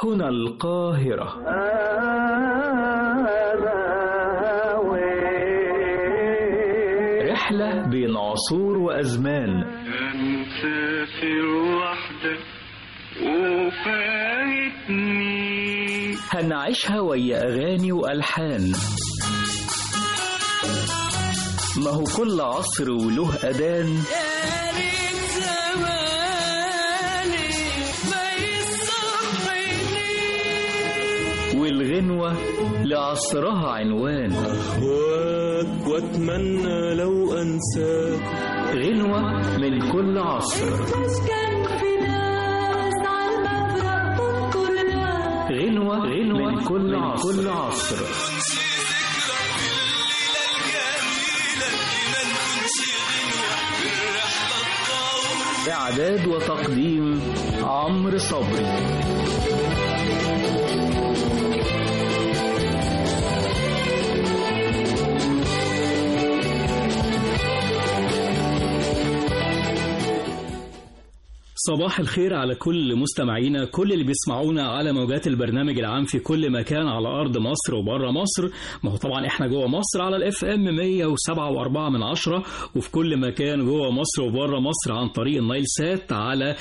هنا القاهرة رحلة بين عصور وأزمان مسافر وحدك وفايتني هنعيشها ويا أغاني وألحان ما هو كل عصر وله أذان يا ريت زماني ما يصحيني والغنوة لعصرها عنوان أهواك وأتمنى لو أنساك غنوة من كل عصر كان في ناس على المفرق تنطر ناس غنوة غنوة من كل عصر كل عصر إعداد وتقديم عمرو صبري صباح الخير على كل مستمعينا كل اللي بيسمعونا على موجات البرنامج العام في كل مكان على ارض مصر وبره مصر ما هو طبعا احنا جوه مصر على الاف ام 107.4 من عشرة وفي كل مكان جوه مصر وبره مصر عن طريق النايل سات على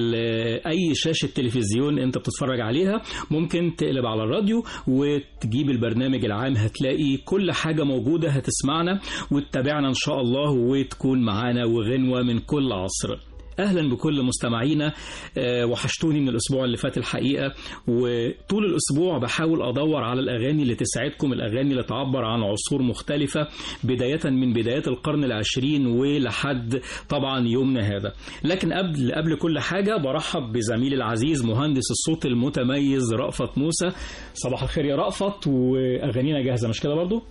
ال- اي شاشه تلفزيون انت بتتفرج عليها ممكن تقلب على الراديو وتجيب البرنامج العام هتلاقي كل حاجه موجوده هتسمعنا وتتابعنا ان شاء الله وتكون معانا وغنوه من كل عصر اهلا بكل مستمعينا آه، وحشتوني من الاسبوع اللي فات الحقيقه وطول الاسبوع بحاول ادور على الاغاني اللي تسعدكم الاغاني اللي تعبر عن عصور مختلفه بدايه من بدايات القرن العشرين ولحد طبعا يومنا هذا لكن قبل قبل كل حاجه برحب بزميلي العزيز مهندس الصوت المتميز رأفت موسى صباح الخير يا رأفت واغانينا جاهزه مش كده برضو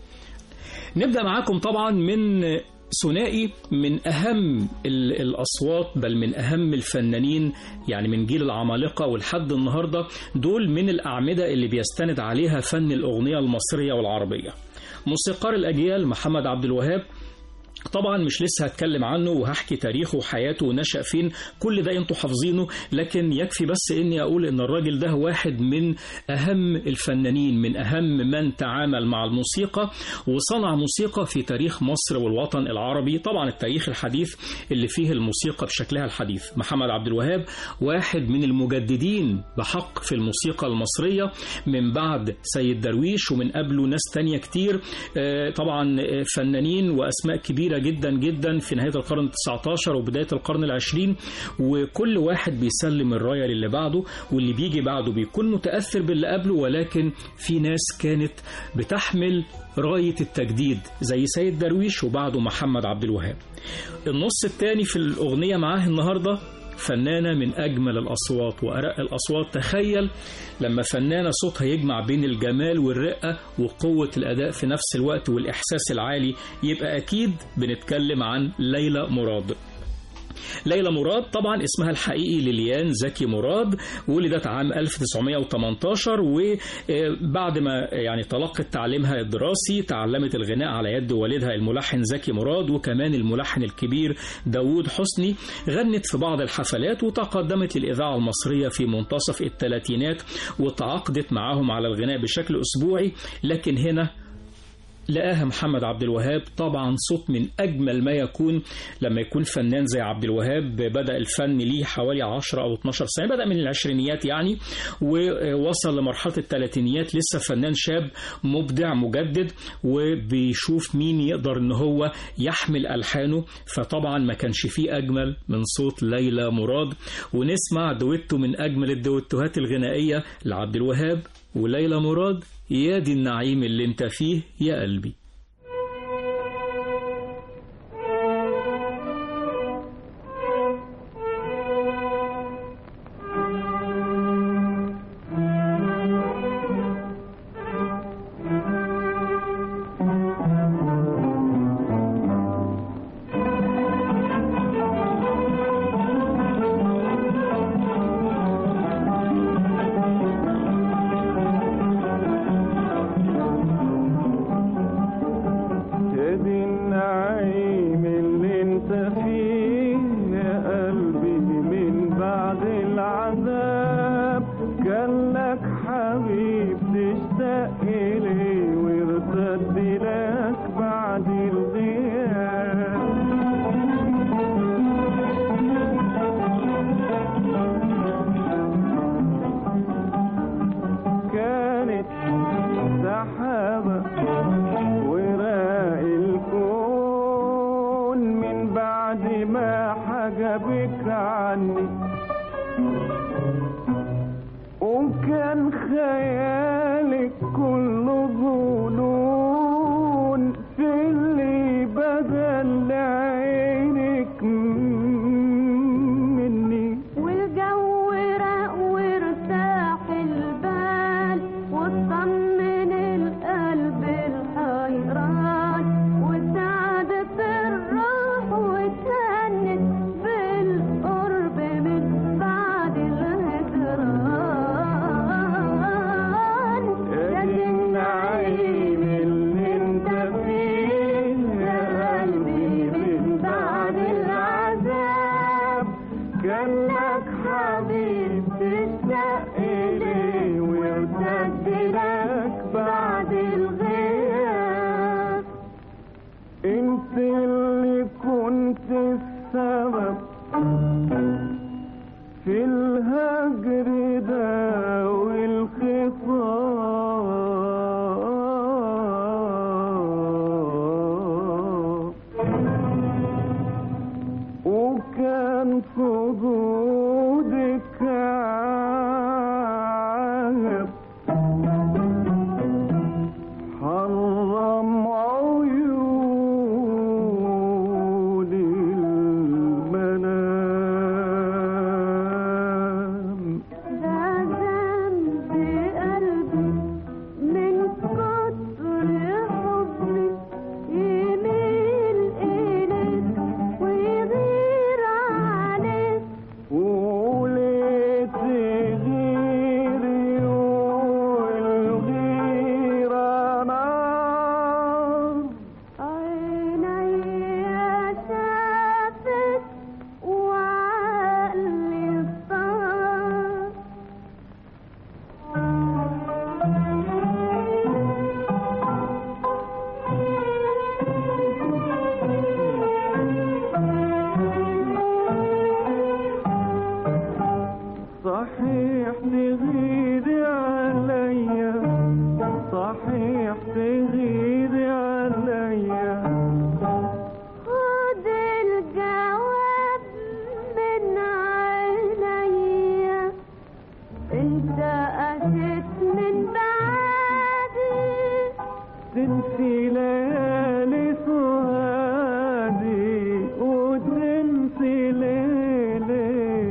نبدأ معاكم طبعا من ثنائي من أهم ال- الأصوات بل من أهم الفنانين يعني من جيل العمالقة ولحد النهاردة دول من الأعمدة اللي بيستند عليها فن الأغنية المصرية والعربية موسيقار الأجيال محمد عبد الوهاب طبعا مش لسه هتكلم عنه وهحكي تاريخه وحياته ونشأ فين كل ده انتوا حافظينه لكن يكفي بس اني اقول ان الراجل ده واحد من اهم الفنانين من اهم من تعامل مع الموسيقى وصنع موسيقى في تاريخ مصر والوطن العربي طبعا التاريخ الحديث اللي فيه الموسيقى بشكلها الحديث محمد عبد الوهاب واحد من المجددين بحق في الموسيقى المصرية من بعد سيد درويش ومن قبله ناس تانية كتير آه، طبعا آه، فنانين وأسماء كبيرة جدا جدا في نهاية القرن ال19 وبداية القرن العشرين وكل واحد بيسلم الراية للي بعده واللي بيجي بعده بيكون متأثر باللي قبله ولكن في ناس كانت بتحمل راية التجديد زي سيد درويش وبعده محمد عبد الوهاب النص الثاني في الأغنية معاه النهاردة فنانة من أجمل الأصوات وأرق الأصوات تخيل لما فنانة صوتها يجمع بين الجمال والرقة وقوة الأداء في نفس الوقت والإحساس العالي يبقى أكيد بنتكلم عن ليلى مراد ليلى مراد طبعا اسمها الحقيقي ليليان زكي مراد ولدت عام 1918 وبعد ما يعني تلقت تعليمها الدراسي تعلمت الغناء على يد والدها الملحن زكي مراد وكمان الملحن الكبير داوود حسني غنت في بعض الحفلات وتقدمت للإذاعة المصرية في منتصف الثلاثينات وتعاقدت معهم على الغناء بشكل أسبوعي لكن هنا لقاها محمد عبد الوهاب طبعا صوت من أجمل ما يكون لما يكون فنان زي عبد الوهاب بدأ الفن ليه حوالي 10 أو 12 سنة بدأ من العشرينيات يعني ووصل لمرحلة الثلاثينيات لسه فنان شاب مبدع مجدد وبيشوف مين يقدر ان هو يحمل ألحانه فطبعا ما كانش فيه أجمل من صوت ليلى مراد ونسمع دويتو من أجمل الدويتوهات الغنائية لعبد الوهاب وليلى مراد يا دي النعيم اللي انت فيه يا قلبي يا حبيب تشتاق إليه وارتد لك بعد الغياب كانت سحابة وراء الكون من بعد ما حجبك عني وكان خيالك كله ظنون في اللي بدل لعينك مني والجو راق وارتاح البال واطمن القلب الحيران وسعدت الروح وتهنت بالقرب من بعد الهجران يا دي النعيم اللي انت فيه يا قلبي من بعد العذاب كان لك حبيب تشتاق إليه وارتد لك بعد الغياب انت اللي كنت السبب في الهجر ده والخطاب وكان خدودك عاهب حرم عيون المنام ده ذنب قلبي من كتر حبي يميل إليك ويغير عليك وليه تغيري والغيرة نار عيني شافت وعقلي صار صحيح تغيري عليا صحيح تغيري عليا خد الجواب من عينيا انت قست من بعدي تنسي ليالي سهادي وتنسي ليلي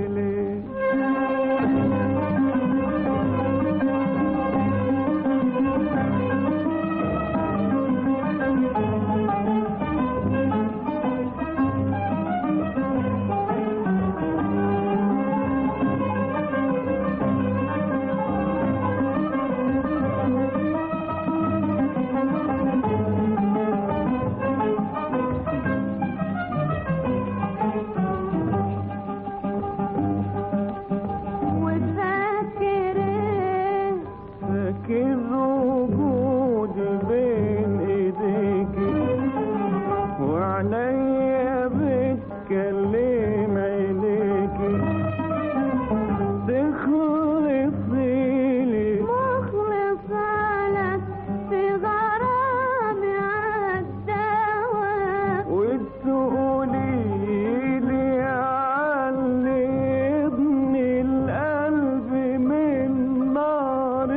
وفاكر ايه فاكر وجودي بين ايديكي وعليا بتكلم عينيكي تخلصي لي مخلص لك في غرامي عالدواء وتقولي لي علمني القلب من نار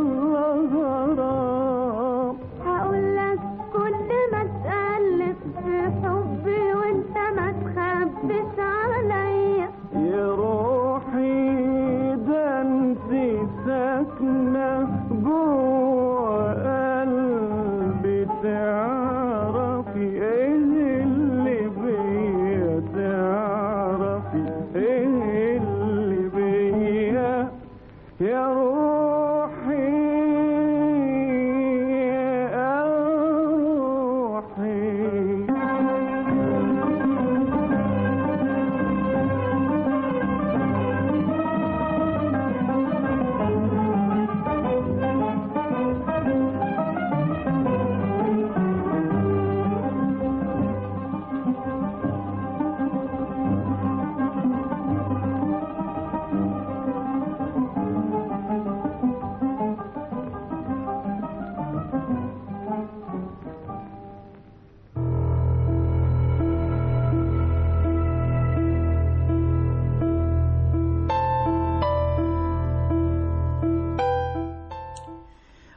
الغرام هقول لك كل ما تقلب في حبي وانت ما تخبيش عليا يا روحي ده انت ساكنة جوه قلبي تعرفي ايه اللي بيا تعرفي ايه اللي بيا يا روحي يا روحي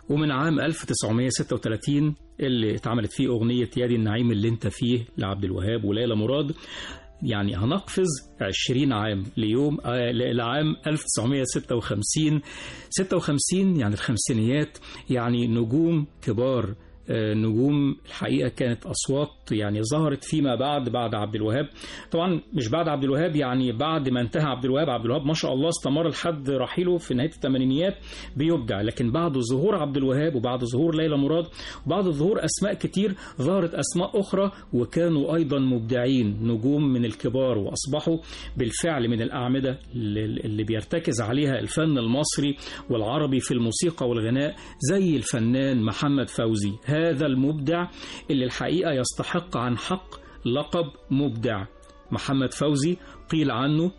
ومن عام 1936 اللي اتعملت فيه أغنية يا دي النعيم اللي انت فيه لعبد الوهاب وليلى مراد يعني هنقفز 20 عام ليوم آه لعام 1956 56 يعني الخمسينيات يعني نجوم كبار آه، نجوم الحقيقة كانت أصوات يعني ظهرت فيما بعد بعد عبد الوهاب طبعا مش بعد عبد الوهاب يعني بعد ما انتهى عبد الوهاب عبد الوهاب ما شاء الله استمر لحد رحيله في نهاية الثمانينيات بيبدع لكن بعد ظهور عبد الوهاب وبعد ظهور ليلى مراد وبعد ظهور أسماء كتير ظهرت أسماء أخرى وكانوا أيضا مبدعين نجوم من الكبار وأصبحوا بالفعل من الأعمدة اللي اللي بيرتكز عليها الفن المصري والعربي في الموسيقى والغناء زي الفنان محمد فوزي هذا المبدع اللي الحقيقة يستحق عن حق لقب مبدع محمد فوزي قيل عنه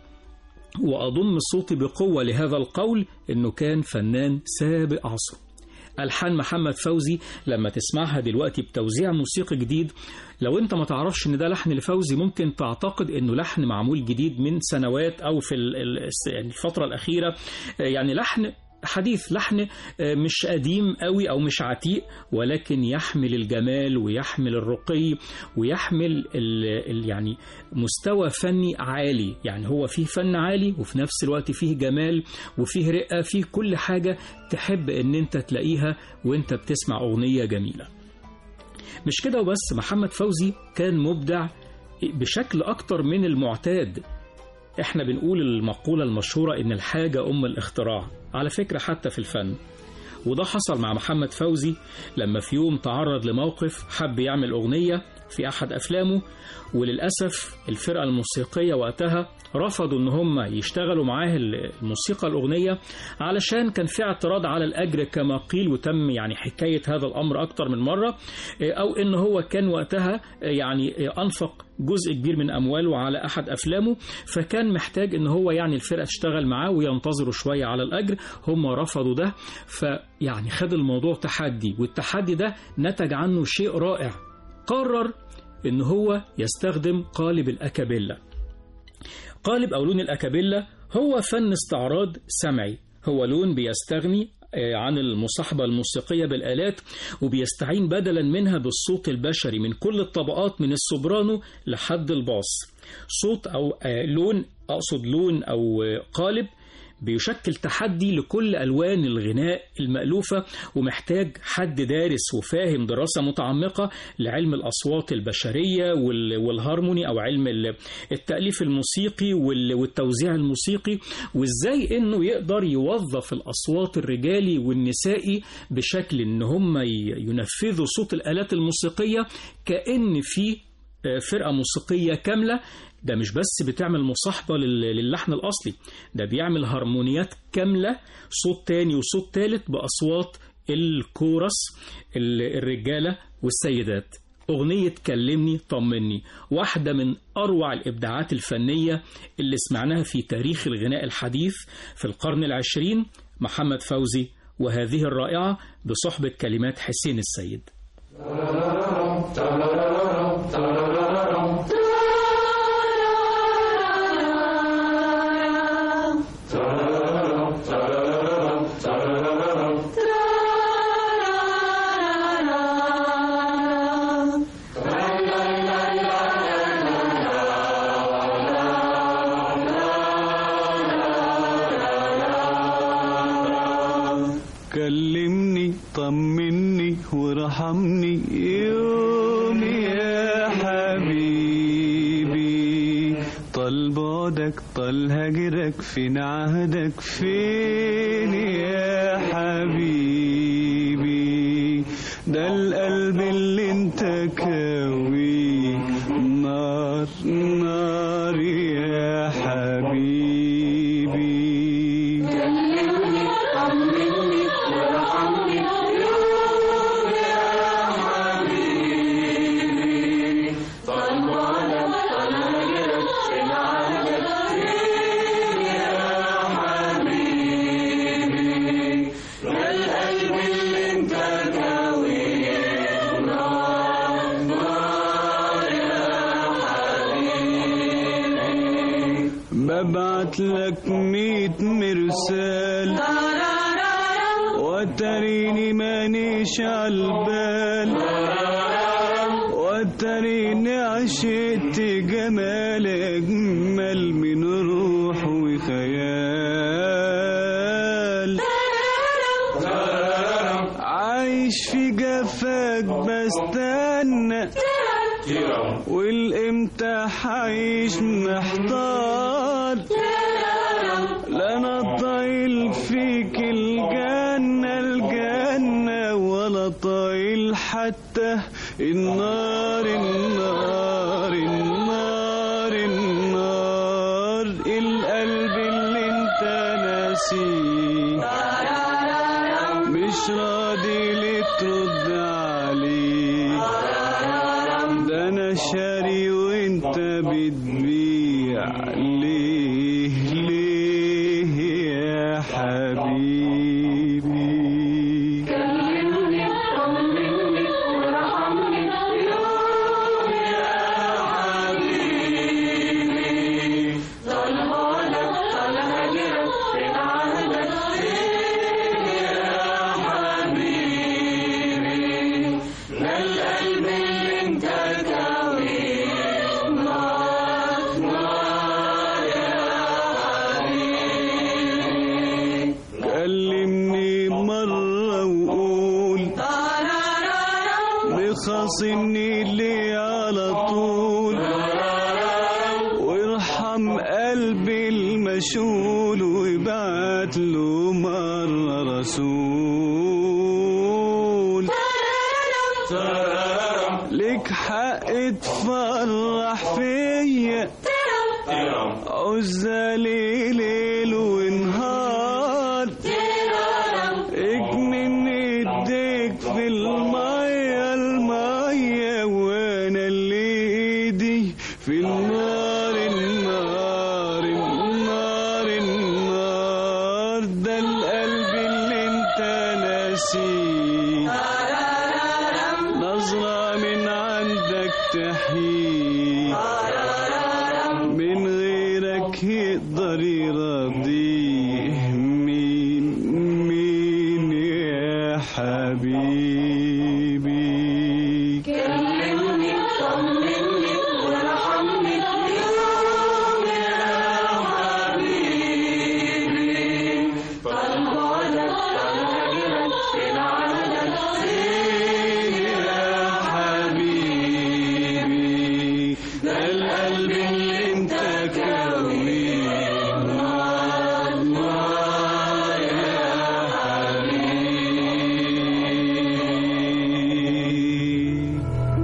وأضم صوتي بقوة لهذا القول أنه كان فنان سابق عصره ألحان محمد فوزي لما تسمعها دلوقتي بتوزيع موسيقي جديد لو انت ما تعرفش ان ده لحن لفوزي ممكن تعتقد انه لحن معمول جديد من سنوات او في ال- ال- الفترة الأخيرة آه، يعني لحن حديث لحن آه، مش قديم قوي او مش عتيق ولكن يحمل الجمال ويحمل الرقي ويحمل ال ال يعني مستوى فني عالي يعني هو فيه فن عالي وفي نفس الوقت فيه جمال وفيه رقة فيه كل حاجة تحب ان انت تلاقيها وانت بتسمع اغنية جميلة مش كده وبس محمد فوزي كان مبدع بشكل اكتر من المعتاد احنا بنقول المقولة المشهورة ان الحاجة ام الاختراع على فكرة حتى في الفن وده حصل مع محمد فوزي لما في يوم تعرض لموقف حب يعمل أغنية في أحد أفلامه وللأسف الفرقة الموسيقية وقتها رفضوا إن هم يشتغلوا معاه الموسيقى الأغنية علشان كان في اعتراض على الأجر كما قيل وتم يعني حكاية هذا الأمر أكتر من مرة أو إن هو كان وقتها يعني أنفق جزء كبير من أمواله على أحد أفلامه فكان محتاج إن هو يعني الفرقة تشتغل معاه وينتظروا شوية على الأجر هم رفضوا ده فيعني خد الموضوع تحدي والتحدي ده نتج عنه شيء رائع قرر إن هو يستخدم قالب الأكابيلا قالب أو لون الأكابيلا هو فن استعراض سمعي هو لون بيستغني عن المصاحبة الموسيقية بالآلات وبيستعين بدلا منها بالصوت البشري من كل الطبقات من السوبرانو لحد الباص صوت أو لون أقصد لون أو قالب بيشكل تحدي لكل ألوان الغناء المألوفة ومحتاج حد دارس وفاهم دراسة متعمقة لعلم الأصوات البشرية والهارموني أو علم التأليف الموسيقي والتوزيع الموسيقي وإزاي إنه يقدر يوظف الأصوات الرجالي والنسائي بشكل إن هم ينفذوا صوت الآلات الموسيقية كأن في فرقة موسيقية كاملة ده مش بس بتعمل مصاحبة للحن الأصلي ده بيعمل هارمونيات كاملة صوت تاني وصوت تالت بأصوات الكورس الرجالة والسيدات أغنية كلمني طمني واحدة من أروع الإبداعات الفنية اللي سمعناها في تاريخ الغناء الحديث في القرن العشرين محمد فوزي وهذه الرائعة بصحبة كلمات حسين السيد كلمني طمني وارحمني يوم يا حبيبي طال بعدك طال هجرك فين عهدك فين يا حبيبي ده القلب اللي انت كاوي نار نار يا حبيبي وتريني مانيش عالبال وتريني عشقت جمال أجمل من روح وخيال عايش في جفاك بستنى والامتى حعيش محتار لا انا طايل فيك الجنة الجنة ولا طايل حتى النار النار النار النار القلب اللي انت ناسيه مش راضي ليه ترد عليه ده انا شاري وانت بتبيع ليه ليه يا حبيبي كلمني مرة وقول بخاصمني ليه على طول وارحم قلبي المشغول وابعت له مرة رسول لك حق تفرح فيا عزالي ليل ونهار اكمن ايديك في المية المية وانا اللي ايدي في النار النار النار النار ده القلب اللي انت ناسيه نظرة من عندك تحيي من غيرك يقدر يرضيه مين مين يا حبيبي يا حبيبي ده القلب اللي انت كويه نار نار يا حبيبي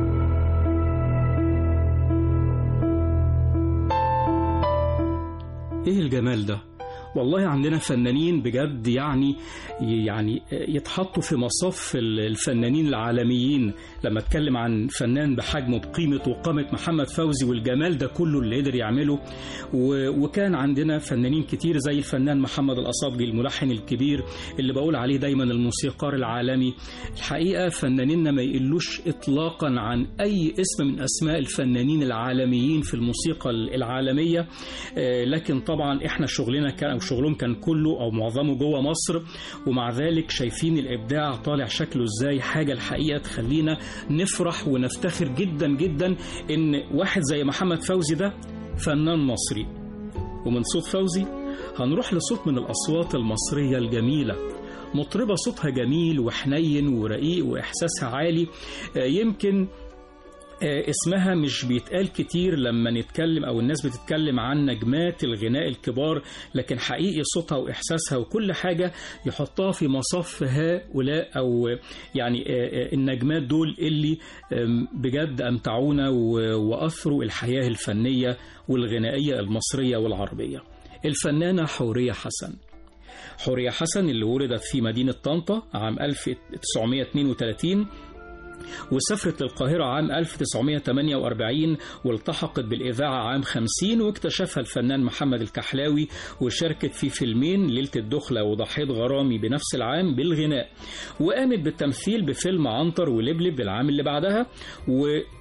ايه الجمال ده والله عندنا فنانين بجد يعني يعني يتحطوا في مصاف الفنانين العالميين لما اتكلم عن فنان بحجمه بقيمة وقامة محمد فوزي والجمال ده كله اللي قدر يعمله و- وكان عندنا فنانين كتير زي الفنان محمد الأصابجي الملحن الكبير اللي بقول عليه دايما الموسيقار العالمي الحقيقة فنانيننا ما يقلوش إطلاقا عن أي اسم من أسماء الفنانين العالميين في الموسيقى العالمية آه، لكن طبعا احنا شغلنا كان او شغلهم كان كله او معظمه جوه مصر ومع ذلك شايفين الابداع طالع شكله ازاي حاجه الحقيقه تخلينا نفرح ونفتخر جدا جدا ان واحد زي محمد فوزي ده فنان مصري ومن صوت فوزي هنروح لصوت من الاصوات المصريه الجميله مطربه صوتها جميل وحنين ورقيق واحساسها عالي آه، يمكن آه، اسمها مش بيتقال كتير لما نتكلم او الناس بتتكلم عن نجمات الغناء الكبار لكن حقيقي صوتها واحساسها وكل حاجه يحطها في مصف هؤلاء او يعني آه، آه، النجمات دول اللي آم، بجد امتعونا و- واثروا الحياه الفنيه والغنائيه المصريه والعربيه. الفنانه حوريه حسن. حوريه حسن اللي ولدت في مدينه طنطا عام 1932 وسافرت للقاهرة عام 1948 والتحقت بالإذاعة عام 50 واكتشفها الفنان محمد الكحلاوي وشاركت في فيلمين ليلة الدخلة وضحية غرامي بنفس العام بالغناء وقامت بالتمثيل بفيلم عنتر ولبلب العام اللي بعدها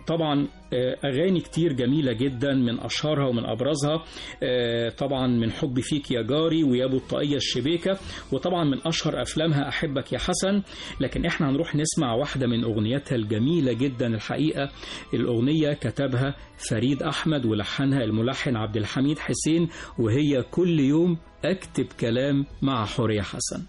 طبعا آه، أغاني كتير جميلة جدا من أشهرها ومن أبرزها آه، طبعا من حب فيك يا جاري ويا أبو الطاقية الشبيكة وطبعا من أشهر أفلامها أحبك يا حسن لكن إحنا هنروح نسمع واحدة من أغنياتها الجميلة جدا الحقيقة الأغنية كتبها فريد أحمد ولحنها الملحن عبد الحميد حسين وهي كل يوم أكتب كلام مع حورية حسن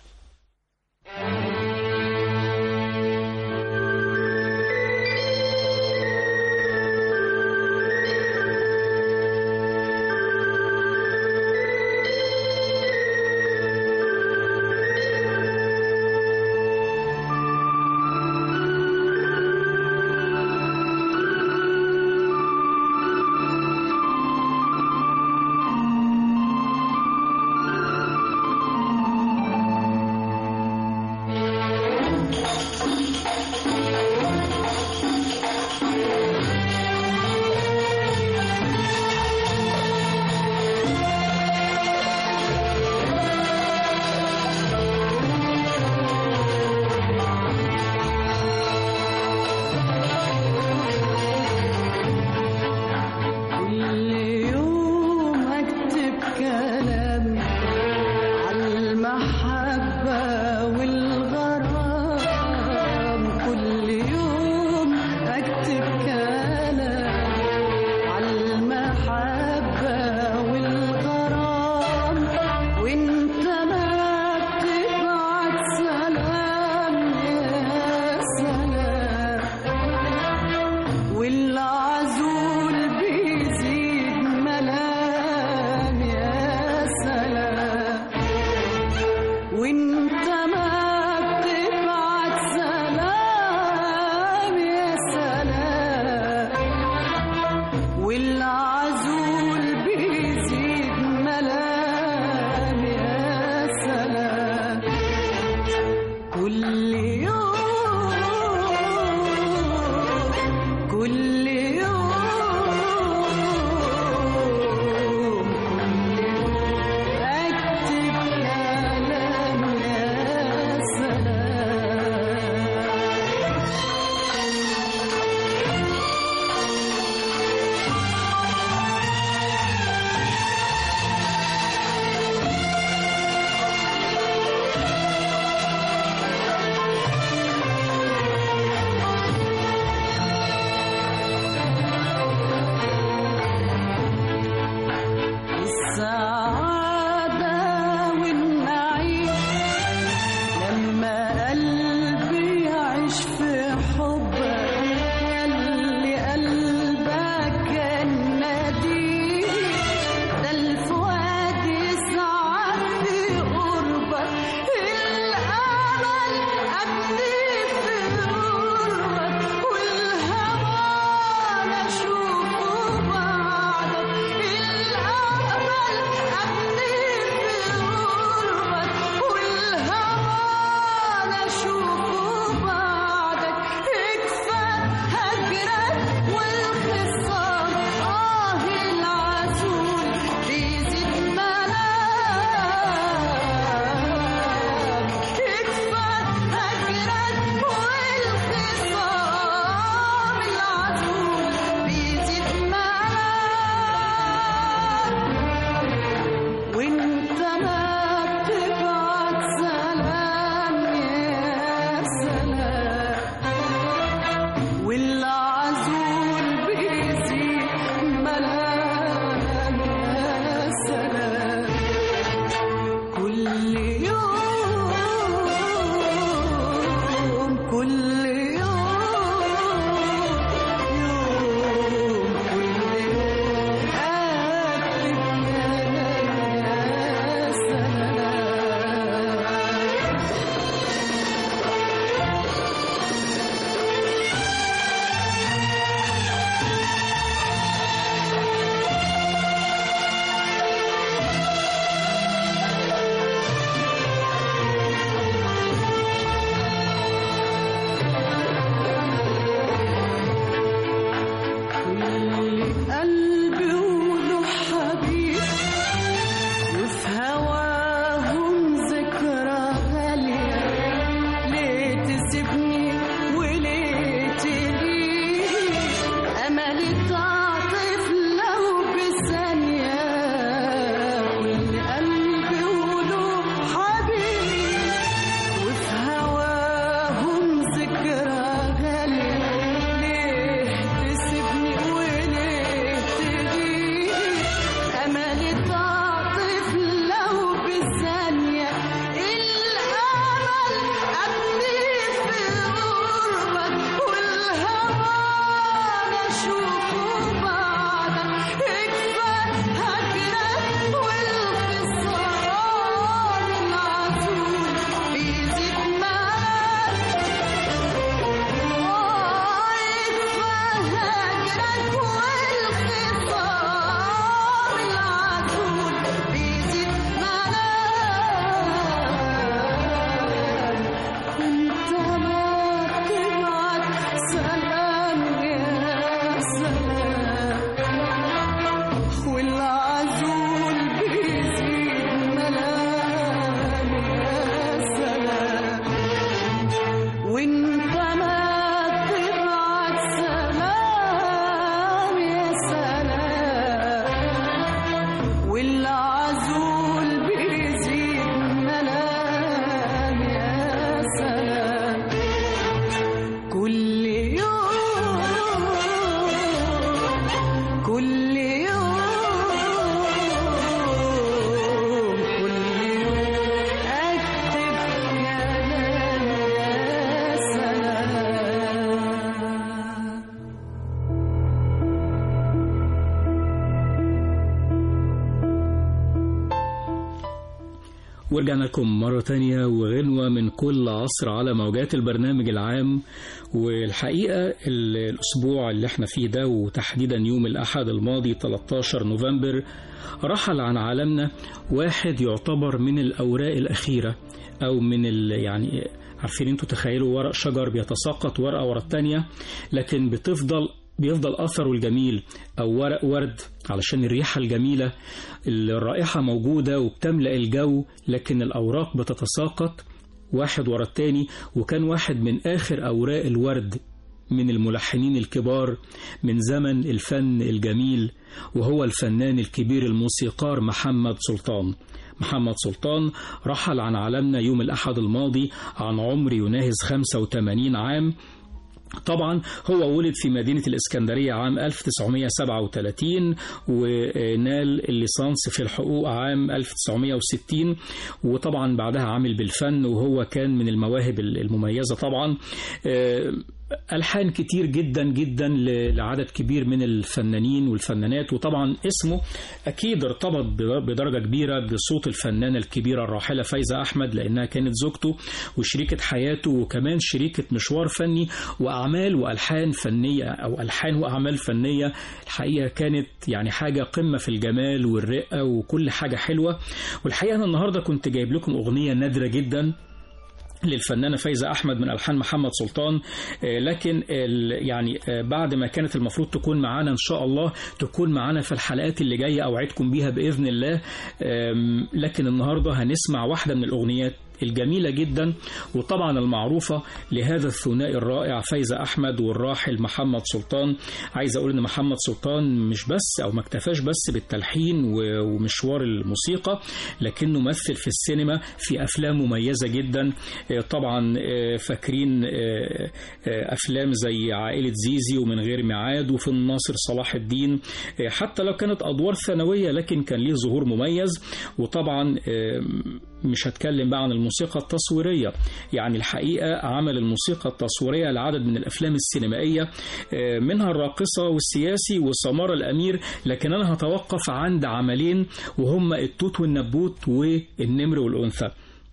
كل ورجعنا لكم مرة تانية وغنوة من كل عصر على موجات البرنامج العام والحقيقة ال- الأسبوع اللي احنا فيه ده وتحديدا يوم الأحد الماضي 13 نوفمبر رحل عن عالمنا واحد يعتبر من الأوراق الأخيرة أو من ال يعني عارفين انتوا تخيلوا ورق شجر بيتساقط ورقة ورا التانية لكن بتفضل بيفضل أثره الجميل أو ورق ورد علشان الريحة الجميلة الرائحة موجودة وبتملأ الجو لكن الأوراق بتتساقط واحد ورا التاني وكان واحد من آخر أوراق الورد من الملحنين الكبار من زمن الفن الجميل وهو الفنان الكبير الموسيقار محمد سلطان محمد سلطان رحل عن عالمنا يوم الأحد الماضي عن عمر يناهز 85 عام طبعا هو ولد في مدينة الإسكندرية عام 1937 ونال الليسانس في الحقوق عام 1960 وطبعا بعدها عمل بالفن وهو كان من المواهب المميزة طبعا آه، ألحان كتير جدا جدا ل- لعدد كبير من الفنانين والفنانات وطبعا اسمه أكيد ارتبط ب- بدرجة كبيرة بصوت الفنانة الكبيرة الراحلة فايزة أحمد لأنها كانت زوجته وشريكة حياته وكمان شريكة مشوار فني وأعمال وألحان فنية أو ألحان وأعمال فنية الحقيقة كانت يعني حاجة قمة في الجمال والرقة وكل حاجة حلوة والحقيقة أنا النهاردة كنت جايب لكم أغنية نادرة جدا للفنانة فايزة أحمد من ألحان محمد سلطان آه، لكن ال- يعني آه، بعد ما كانت المفروض تكون معانا إن شاء الله تكون معانا في الحلقات اللي جاية أوعدكم بيها بإذن الله آم، لكن النهاردة هنسمع واحدة من الأغنيات الجميلة جدا وطبعا المعروفة لهذا الثنائي الرائع فايزة أحمد والراحل محمد سلطان عايز أقول إن محمد سلطان مش بس أو ما اكتفاش بس بالتلحين و- ومشوار الموسيقى لكنه مثل في السينما في أفلام مميزة جدا آه، طبعا آه، فاكرين آه، آه، أفلام زي عائلة زيزي ومن غير ميعاد وفي الناصر صلاح الدين آه، حتى لو كانت أدوار ثانوية لكن كان ليه ظهور مميز وطبعا آه، مش هتكلم بقى عن الموسيقى التصويرية يعني الحقيقة عمل الموسيقى التصويرية لعدد من الأفلام السينمائية آه، منها الراقصة والسياسي وسمارة الأمير لكن أنا هتوقف عند عملين وهما التوت والنبوت والنمر والأنثى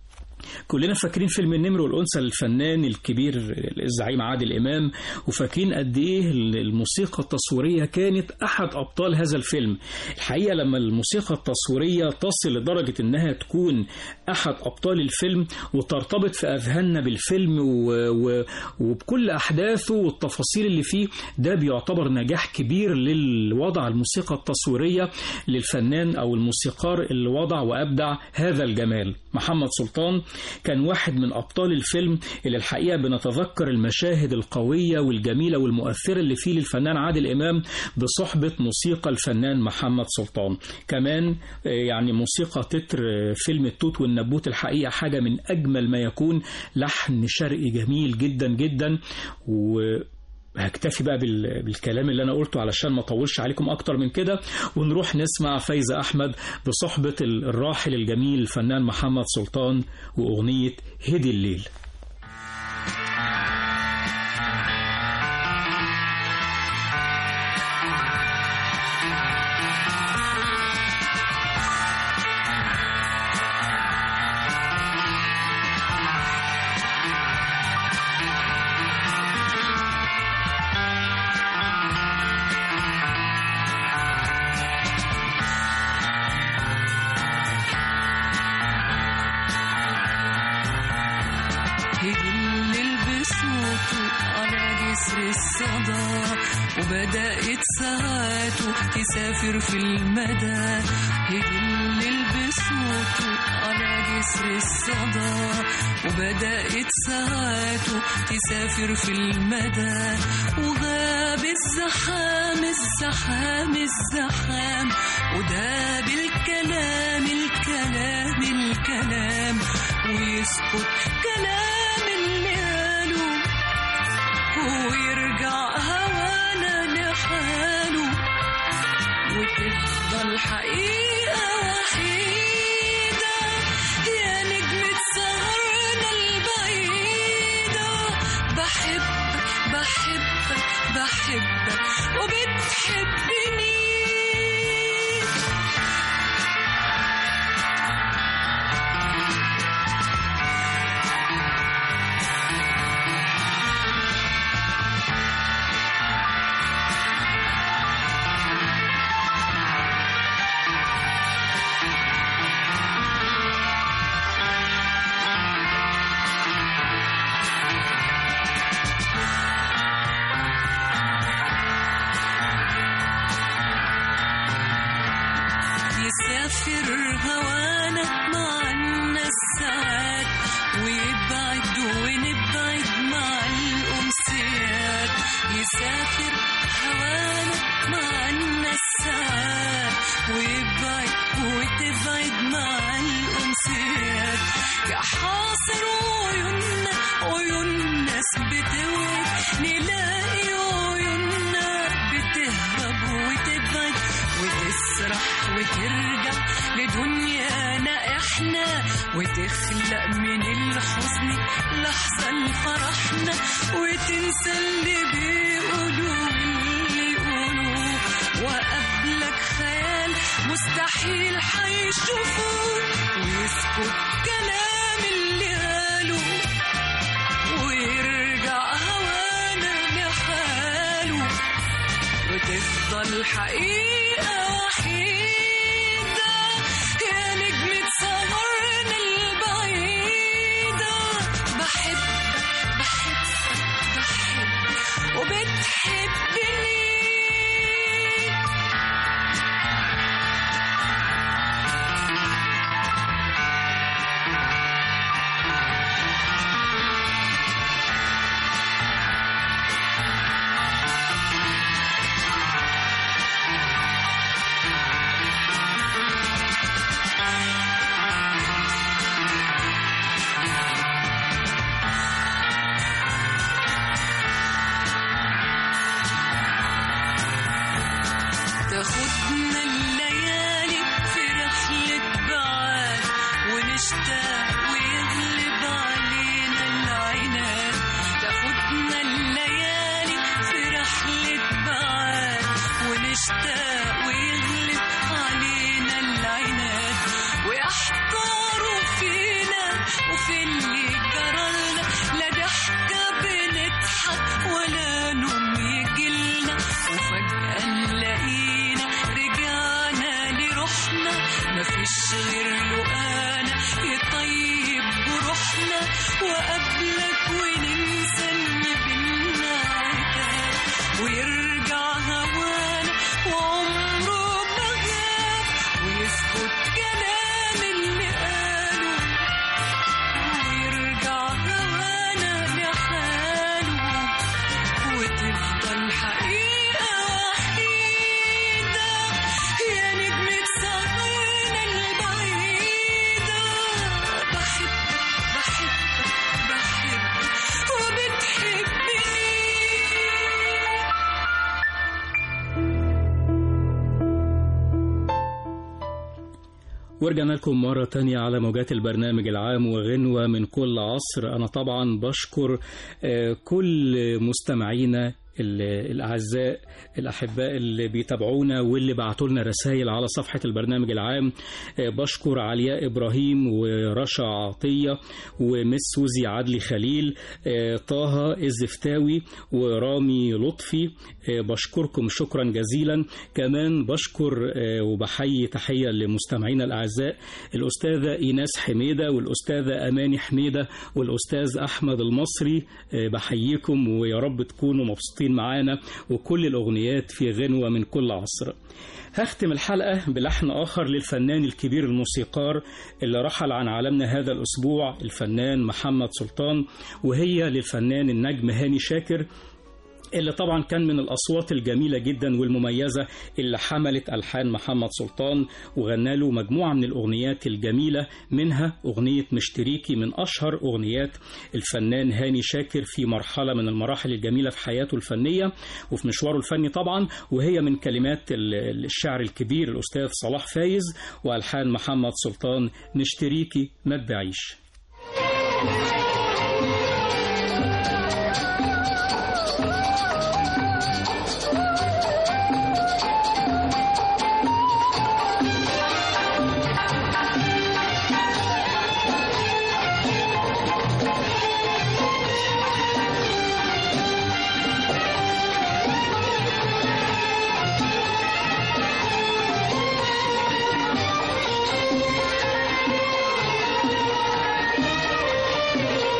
كلنا فاكرين فيلم النمر والأنثى الفنان الكبير الزعيم عادل إمام وفاكرين قد إيه الموسيقى التصويرية كانت أحد أبطال هذا الفيلم الحقيقة لما الموسيقى التصويرية تصل لدرجة إنها تكون أحد أبطال الفيلم وترتبط في أذهاننا بالفيلم و... و... وبكل أحداثه والتفاصيل اللي فيه ده بيعتبر نجاح كبير للوضع الموسيقى التصويرية للفنان أو الموسيقار اللي وضع وأبدع هذا الجمال محمد سلطان كان واحد من أبطال الفيلم اللي الحقيقة بنتذكر المشاهد القوية والجميلة والمؤثرة اللي فيه للفنان عادل إمام بصحبة موسيقى الفنان محمد سلطان كمان آه، يعني موسيقى تتر آه، فيلم التوت والنبوت الحقيقة حاجة من أجمل ما يكون لحن شرقي جميل جدا جدا و هكتفي بقى بال- بالكلام اللي انا قلته علشان ما اطولش عليكم اكتر من كده ونروح نسمع فايزة احمد بصحبة ال- الراحل الجميل الفنان محمد سلطان واغنية هدي الليل الليل بصوته على جسر الصدى وبدأت ساعاته تسافر في المدى الليل بصوته على جسر الصدى وبدأت ساعاته تسافر في المدى وغاب الزحام الزحام الزحام وداب الكلام الكلام الكلام ويسكت كلام اللي قاله ويرجع هوانا لحاله وتفضل حقيقة وحيدة يا نجمة سهرنا البعيدة بحبك بحبك بحبك وبتحبني هوانا مع الناس ساعات ويبعد ونبعد مع الأمسيات يسافر هوانا مع الناس ساعات ويبعد وتبعد مع الأمسيات يا حاصر عيوننا عيون ناس بتوعد نلاقي عيوننا بتهرب وتبعد وتسرح وترجع لدنيانا احنا وتخلق من الحزن لحظة لفرحنا وتنسى اللي بيقولوا واللي يقولوا وقبلك خيال مستحيل حيشوفوه ويسكت كلام اللي قالوا ويرجع هوانا لحاله وتفضل حقيقة وحيدة يا نجمة سهرنا البعيدة بحبك بحبك بحبك وبتحبني تاخدنا الليالي في رحلة بعاد ونشتاق ويغلب علينا العناد تاخدنا الليالي في رحلة بعاد ونشتاق ويغلب علينا العناد ويحتاروا فينا وفي اللي جرالنا لا ضحكة بنضحك ولا نوم يجيلنا وفجأة نلاقينا رجعنا لروحنا مفيش غير لقانا يطيب بروحنا وقبلك وننسى ان بينا عتاب ويرجع هوانا وعمره ما غاب ويسكت كلام اللي قاله ويرجع هوانا لحاله وتفضل حقيقة وحيدة يا نجمة سهرنا البعيدة بحبك بحبك بحبك وبتحبني ورجعنا لكم مرة تانية على موجات البرنامج العام وغنوة من كل عصر أنا طبعا بشكر آه، كل مستمعينا ال- الأعزاء الأحباء اللي بيتابعونا واللي بعتوا لنا رسائل على صفحة البرنامج العام آه، بشكر علياء إبراهيم ورشا عطية ومس سوزي عدلي خليل آه، طه الزفتاوي ورامي لطفي آه، بشكركم شكرا جزيلا كمان بشكر آه، وبحيي تحية لمستمعينا الأعزاء الأستاذة إيناس حميدة والأستاذة أماني حميدة والأستاذ أحمد المصري آه، بحييكم ويا رب تكونوا مبسوطين معانا وكل الأغنيات في غنوة من كل عصر هختم الحلقة بلحن آخر للفنان الكبير الموسيقار اللي رحل عن عالمنا هذا الأسبوع الفنان محمد سلطان وهي للفنان النجم هاني شاكر اللي طبعا كان من الأصوات الجميلة جدا والمميزة اللي حملت ألحان محمد سلطان وغنى له مجموعة من الأغنيات الجميلة منها أغنية مشتريكي من أشهر أغنيات الفنان هاني شاكر في مرحلة من المراحل الجميلة في حياته الفنية وفي مشواره الفني طبعا وهي من كلمات ال- الشاعر الكبير الأستاذ صلاح فايز وألحان محمد سلطان نشتريكي ما تبيعيش Thank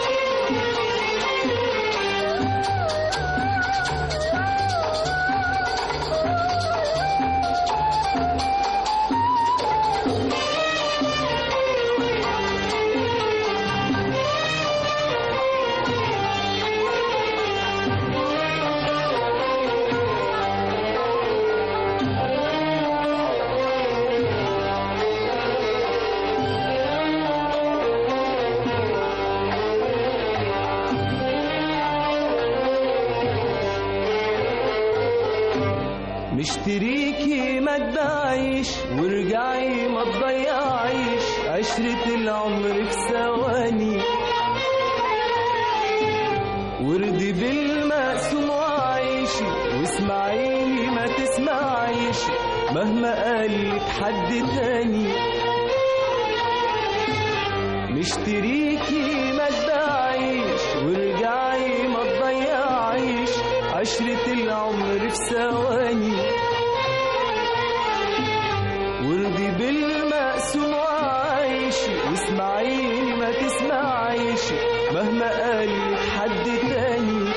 مشتريكي ما تبيعيش وارجعي ما تضيعيش عشرة العمر في ثواني وردي بالمقسوم وعيشي واسمعيني ما تسمعيش مهما قالك حد تاني مشتريكي ما تبيعيش وارجعي ما تضيعيش عشرة العمر في ثواني وردي بالمقسوم وعيشي واسمعيني ما تسمعيش مهما قالك حد تاني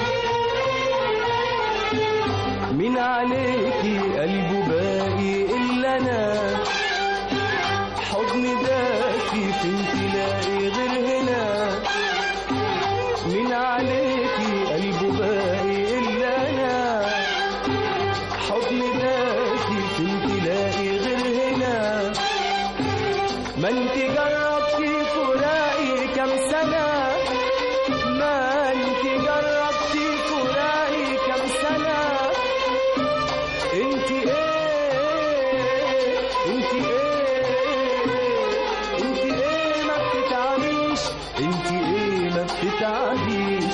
مين عليكي قلبه باقي الا انا حضن دافي فين تلاقي غير هنا مين عليكي قلبه باقي الا انا حضن دافي فين تلاقي غير هنا ما انت جربتي فراقي كام سنة ما انت جربتي فراقي كام سنة انت ايه انت ايه انت ايه ما بتتعبيش انت ايه ما بتتعبيش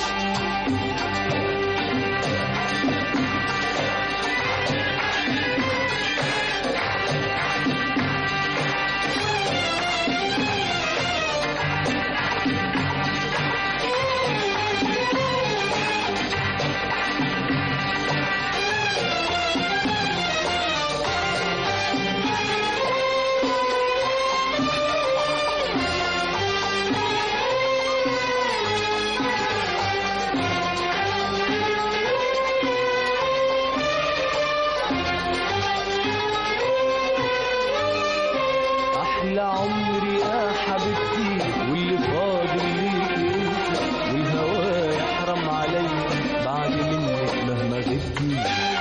احلى عمري يا حبيبتي واللي فاضل ليكي انت والهوا يحرم عليا بعد منك مهما غبتي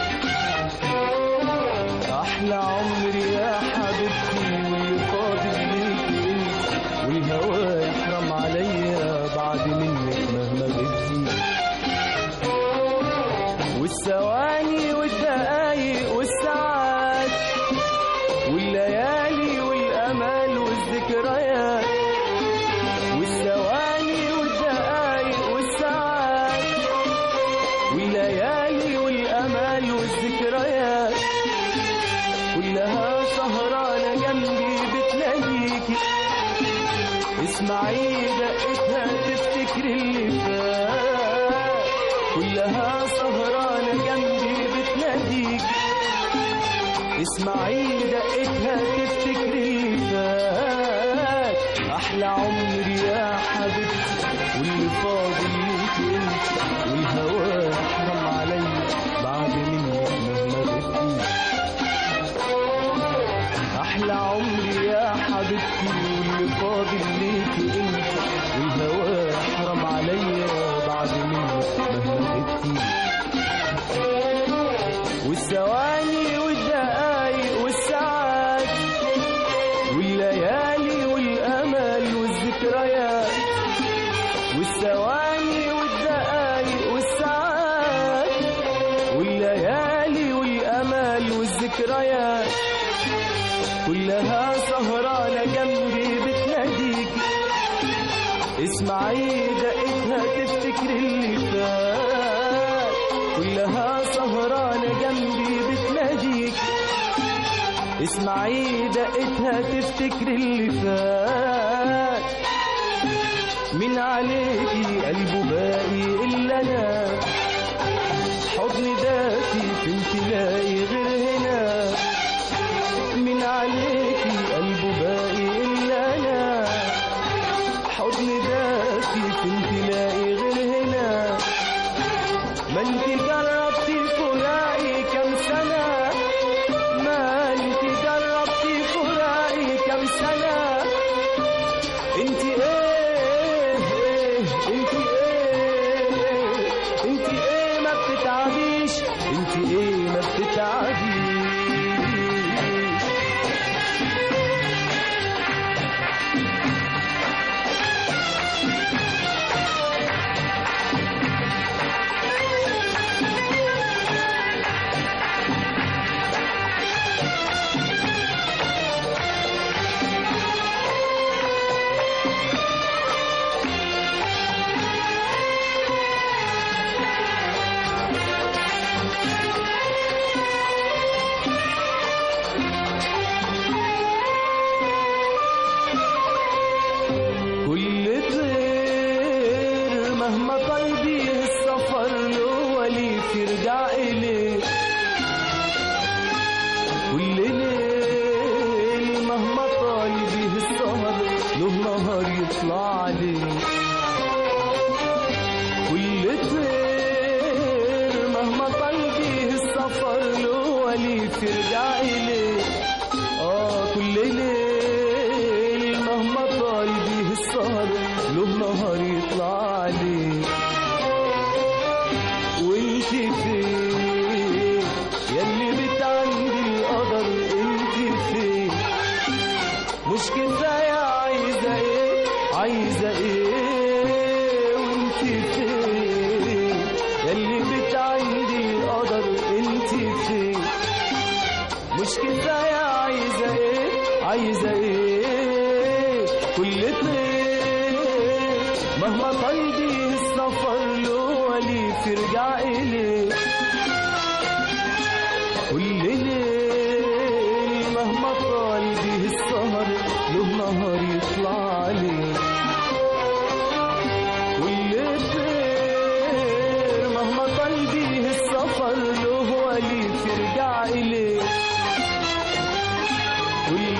احلى عمري يا حبيبتي واللي فاضل ليكي انت والهوا يحرم عليا بعد منك مهما غبتي والثواني والدقايق والساعات والليالي والامال والذكريات والثواني والدقايق والساعات والليالي والامال والذكريات كلها سهرانه جنبي بتناديكي اسمعي دقتها تفتكري اللي فات كلها سهرانه جنبي بتناديكي اسمعي دقتها تفتكري اللي فات احلى عمري يا حبيبتي واللي فاضل ليك انت والهوا حرام عليا بعد منك مهما غبتي احلى عمري يا حبيبتي واللي فاضل ليك انت والهوا حرام عليا بعد منك مهما غبتي والثواني والدقايق والساعات والليالي والامل والذكريات والثواني والدقايق والساعات والليالي والامل والذكريات كلها سهرانه جنبي بتناديك اسمعي دقتها تفتكري اللي فات كلها سهرانة جنبي بتناديك اسمعي دقتها تفتكري اللي فات من عليكي قلبه باقي إلا أنا حضن دافي فين تلاقي غير هنا من عليكي قلبه باقي إلا أنا حضن دافي فين تلاقي غير هنا ما انت جربتي فراقي كام سنة ما انت جربتي فراقي كام سنة انت ايه ايه انت ايه انت ايه ما بتتعبيش انت ايه ما بتتعبيش طال بيه السفر له وليف يرجع إليه كل ليل مهما طال بيه السهر له نهار يطلع عليه كل طير مهما طال بيه السفر له وليف يرجع إليه آه كل ليل مهما طال بيه السهر له نهار يطلع عليه وانت فين ياللي بتعندي القدر انت فين مش كفاية عايزة ايه عايزة ايه وانت فين ياللي بتعندي القدر انت فين مش كفاية عايزة ايه عايزة ايه كل طير مهما طال بيه السفر له وليف يرجع إليه كل ليل مهما طال بيه السهر له نهار يطلع عليه كل طير مهما طال بيه السفر له وليف يرجع إليه كل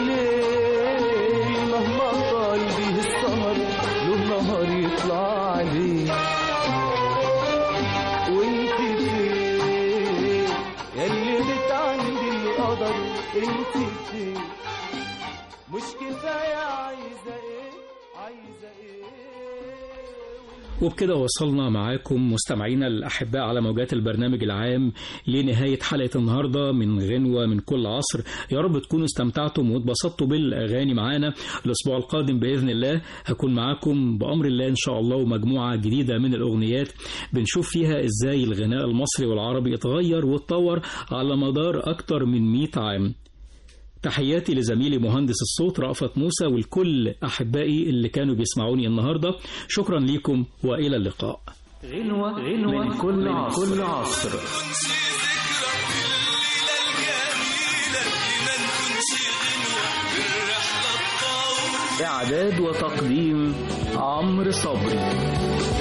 ليل مهما طال بيه السهر له نهار يطلع عليه وانت فين ياللي بتعندي القدر انت فين مش كفاية عايزة ايه عايزة ايه وبكده وصلنا معاكم مستمعينا الأحباء على موجات البرنامج العام لنهاية حلقة النهاردة من غنوة من كل عصر يا رب تكونوا استمتعتم واتبسطتوا بالأغاني معانا الأسبوع القادم بإذن الله هكون معاكم بأمر الله إن شاء الله ومجموعة جديدة من الأغنيات بنشوف فيها إزاي الغناء المصري والعربي اتغير واتطور على مدار أكتر من 100 عام تحياتي لزميلي مهندس الصوت رأفت موسى والكل أحبائي اللي كانوا بيسمعوني النهاردة شكرا لكم وإلى اللقاء غنوة غنوة من كل عصر, كل عصر. إعداد وتقديم عمرو صبري